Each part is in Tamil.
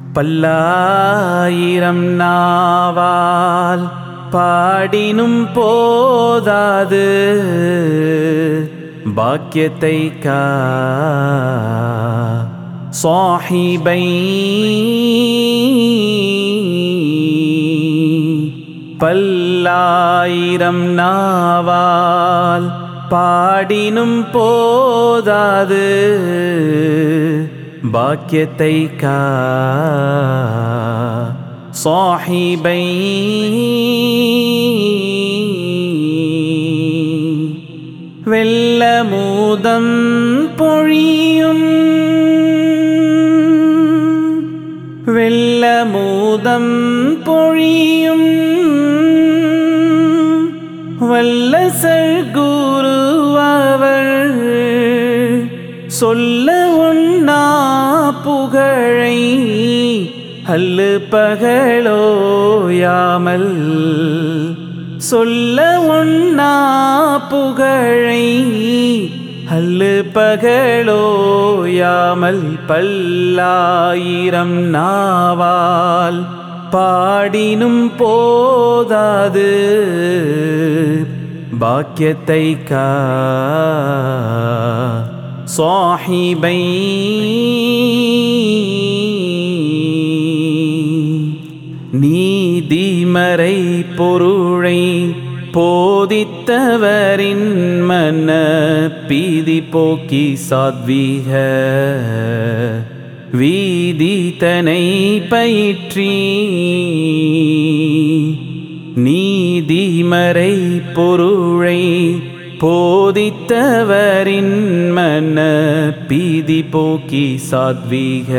பல்லாயிரம் நாவால் பாடினும் போதாது பாக்கியத்தை கா சாஹிபை பல்லாயிரம் நாவால் பாடினும் போதாது பாக்கியத்தை கா சாஹிபை வெள்ளமூதம் பொழியும் வெள்ளமூதம் பொழியும் வல்லசர் குருவவர் சொல்ல ஒன்னா புகழை அல்லு பகலோயாமல் சொல்ல ஒன்னா புகழை அல்லு பகலோயாமல் பல்லாயிரம் நாவால் பாடினும் போதாது பாக்கியத்தை கா சாஹிபை நீதிமறை பொருளை போதித்தவரின் மன்ன பீதி போக்கி சாத்வீக வீதி தனை பயிற்றி நீதிமறை பொருளை போதித்தவரின் மன்ன பீதி போக்கி சாத்வீக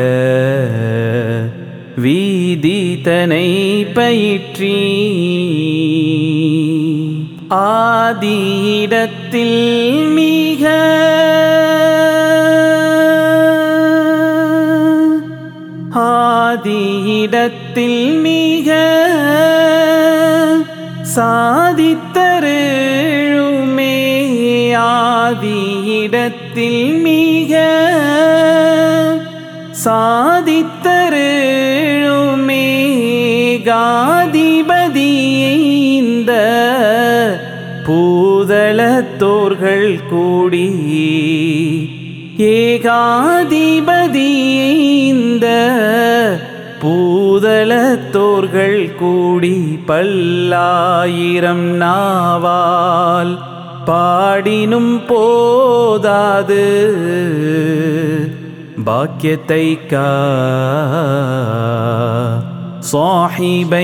வீதி தனை பயிற்றி ஆதியிடத்தில் மிக ஆதியிடத்தில் மிக சாதித்தருளுமே ஆதியிடத்தில் மிக சாதித்தருளுமே காதிபதியை இந்த பூதளத்தோர்கள் கூடி ஏகாதிபதியை இந்த பூதளத்தோர்கள் கூடி பல்லாயிரம் நாவால் பாடினும் போதாது பாக்கியத்தை கா சாஹிபை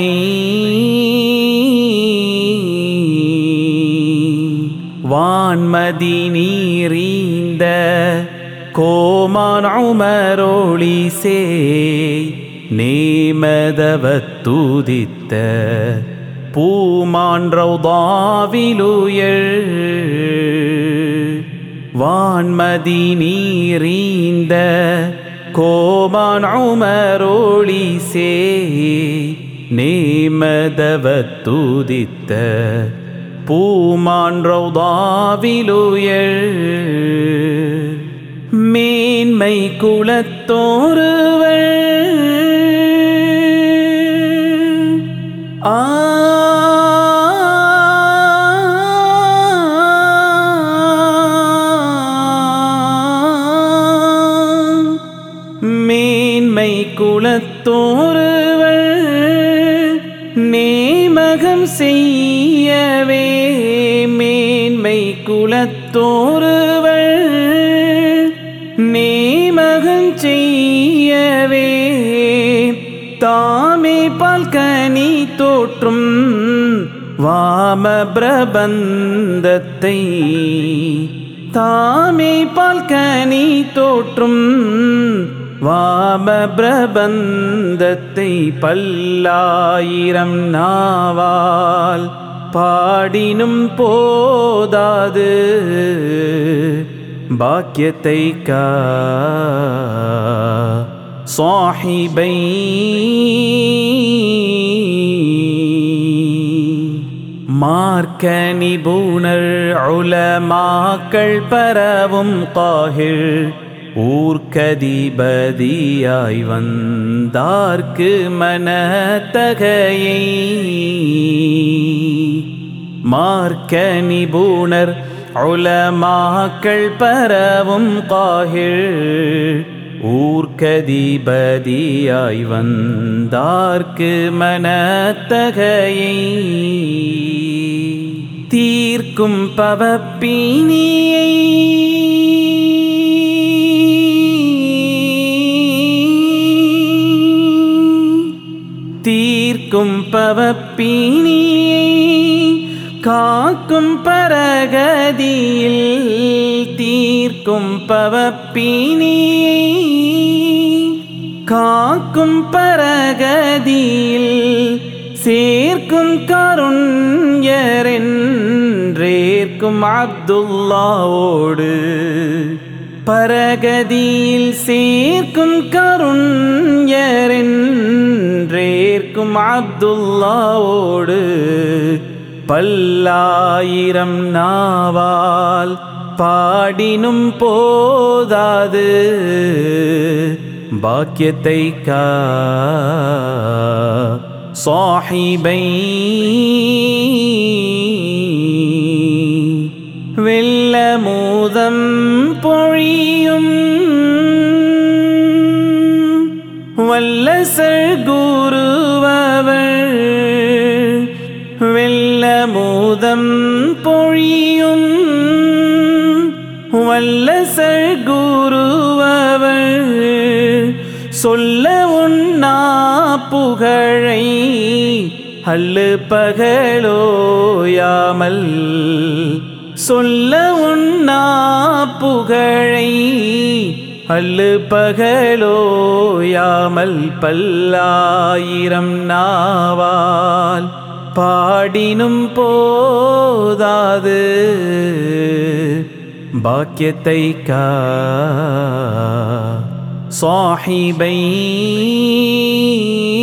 வான்மதி நீரீந்த கோமான் உமரோளி சேய் நேமதவத்துதித்த பூமான் ரௌதாவிலுயர் வான்மதி நீரீந்த கோமான் உமரோளி சேய் நேமதவத்துதித்த பூமான் ரௌதாவிலுயர் மேன்மை குலத்தோருவர் ஆ மேன்மை குலத்தோருவர் நேமகம் செய்யவே மேன்மை குலத்தோருவர் நேமகம் செய்யவே தாமே பால்கனி தோற்றும் வாம பிரபந்தத்தை தாமே பால்கனி தோற்றும் வாம பிரபந்தத்தை பல்லாயிரம் நாவால் பாடினும் போதாது பாக்கியத்தை கா சாஹிபை மார்க்க நிபுணர் உலமாக்கள் பரவும் காஹிர் ஊர்க்கதிபதியாய் வந்தார்க்கு மனத்தகையை மார்க்க நிபுணர் உலமாக்கள் பரவும் காகிழ் ஊர்க்கதிபதியாய் வந்தார்க்கு மனத்தகையை தீர்க்கும் பவப்பினியை தீர்க்கும் பவப்பினியை காக்கும் பரகதியில் தீர்க்கும் பவப்பினியை காக்கும் பரகதியில் சேர்க்கும் கருண்யரென்றேற்கும் அப்துல்லாவோடு பரகதியில் சேர்க்கும் கருண்யரென்றேற்கும் அப்துல்லாவோடு பல்லாயிரம் நாவால் பாடினும் போதாது பாக்கியத்தை கா சாஹிபை வெள்ளமூதம் பொழியும் வல்லசர் குருவவள் வெள்ளமூதம் பொழியும் வல்லசர் குருவவள் சொல்ல உண்ணா புகழை அள்ளு பகலோயாமல் சொல்ல உண்ணா புகழை அள்ளு பகலோயாமல் பல்லாயிரம் நாவால் பாடினும் போதாது பாக்கியத்தை கா சாஹிபை